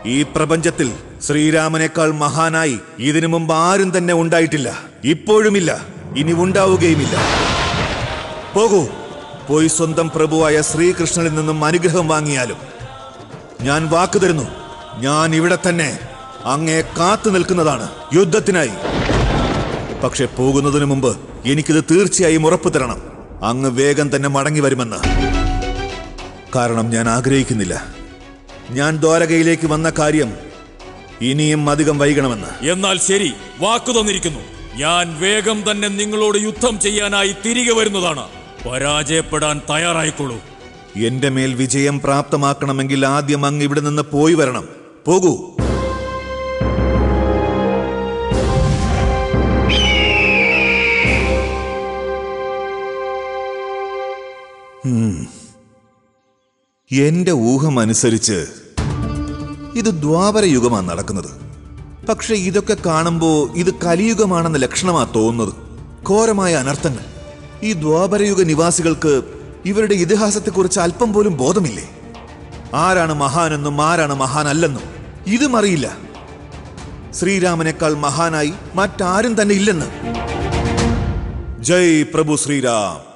ഈ പ്രപഞ്ചത്തിൽ ശ്രീരാമനേക്കാൾ മഹാനായി ഇതിനു മുമ്പ് ആരും തന്നെ ഉണ്ടായിട്ടില്ല ഇപ്പോഴുമില്ല ഇനി ഉണ്ടാവുകയുമില്ല പോകൂ പോയി സ്വന്തം പ്രഭുവായ ശ്രീകൃഷ്ണനിൽ നിന്നും അനുഗ്രഹം വാങ്ങിയാലും ഞാൻ വാക്കു തരുന്നു ഞാൻ ഇവിടെ തന്നെ അങ്ങേ കാത്തു നിൽക്കുന്നതാണ് യുദ്ധത്തിനായി പക്ഷെ പോകുന്നതിനു മുമ്പ് എനിക്കിത് തീർച്ചയായും ഉറപ്പു തരണം അങ്ങ് വേഗം തന്നെ മടങ്ങി വരുമെന്ന് കാരണം ഞാൻ ആഗ്രഹിക്കുന്നില്ല ഞാൻ ദ്വാരകയിലേക്ക് വന്ന കാര്യം ഇനിയും അധികം വൈകണമെന്ന് എന്നാൽ ശരി വാക്കു തന്നിരിക്കുന്നു ഞാൻ വേഗം തന്നെ നിങ്ങളോട് യുദ്ധം ചെയ്യാനായി തിരികെ വരുന്നതാണ് പരാജയപ്പെടാൻ തയ്യാറായിക്കൊള്ളൂ എന്റെ മേൽ വിജയം പ്രാപ്തമാക്കണമെങ്കിൽ ആദ്യം അങ്ങ് ഇവിടെ നിന്ന് പോയി വരണം പോകൂ ഉം. എന്റെ ഊഹം അനുസരിച്ച് ഇത് ദ്വാപര യുഗമാണ് നടക്കുന്നത് പക്ഷെ ഇതൊക്കെ കാണുമ്പോ ഇത് കലിയുഗമാണെന്ന ലക്ഷണമാ തോന്നുന്നത് ഘോരമായ അനർത്ഥങ്ങൾ ഈ ദ്വാപരയുഗ നിവാസികൾക്ക് ഇവരുടെ ഇതിഹാസത്തെക്കുറിച്ച് അല്പം പോലും ബോധമില്ലേ ആരാണ് മഹാനെന്നും ആരാണ് മഹാനല്ലെന്നും ഇതും അറിയില്ല ശ്രീരാമനേക്കാൾ മഹാനായി മറ്റാരും തന്നെ ഇല്ലെന്ന് ജയ് പ്രഭു ശ്രീരാം